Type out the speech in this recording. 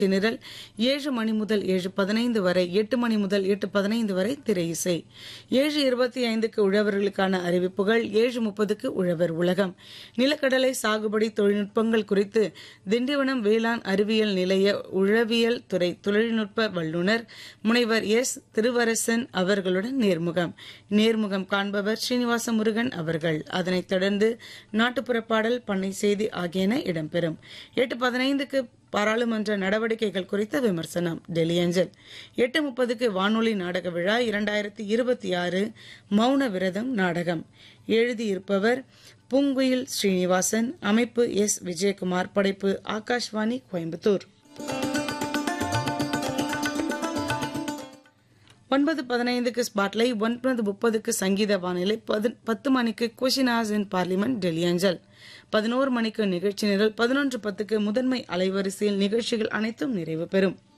நிரல் ஏழு மணி முதல் ஏழு பதினைந்து வரை எட்டு மணி முதல் எட்டு பதினைந்து வரை திரை இசை ஏழு இருபத்தி ஐந்துக்கு உழவர்களுக்கான அறிவிப்புகள் ஏழு முப்பதுக்கு உழவர் உலகம் நிலக்கடலை சாகுபடி தொழில்நுட்பங்கள் குறித்து திண்டிவனம் வேளாண் அறிவியல் நிலைய உழவியல் துறை தொழில்நுட்ப வல்லுநர் முனைவர் எஸ் திருவரசன் அவர்களுடன் நேர்முகம் நேர்முகம் காண்பவர் ஸ்ரீனிவாச முருகன் அவர்கள் அதனைத் தொடர்ந்து நாட்டுப்புற பாடல் பண்ணை செய்தி ஆகியன இடம்பெறும் எட்டு பதினைந்துக்கு பாராளுமன்ற நடவடிக்கைகள் குறித்த விமர்சனம் டெல்லி அஞ்சல் எட்டு முப்பதுக்கு வானொலி நாடக விழா இரண்டாயிரத்தி இருபத்தி ஆறு மௌன விரதம் நாடகம் எழுதியிருப்பவர் பூங்குயில் ஸ்ரீனிவாசன் அமைப்பு எஸ் விஜயகுமார் படைப்பு ஆகாஷ்வாணி கோயம்புத்தூர் ஒன்பது பதினைந்துக்கு ஸ்பாட்லை ஒன்பது முப்பதுக்கு சங்கீத வானிலை பது- பத்து மணிக்கு கொஷினாஸ் இன் பார்லிமெண்ட் டெல்லி அஞ்சல் பதினோரு மணிக்கு நிகழ்ச்சி நிரல் பதினொன்று பத்துக்கு முதன்மை அலைவரிசையில் நிகழ்ச்சிகள் அனைத்தும் நிறைவு பெறும்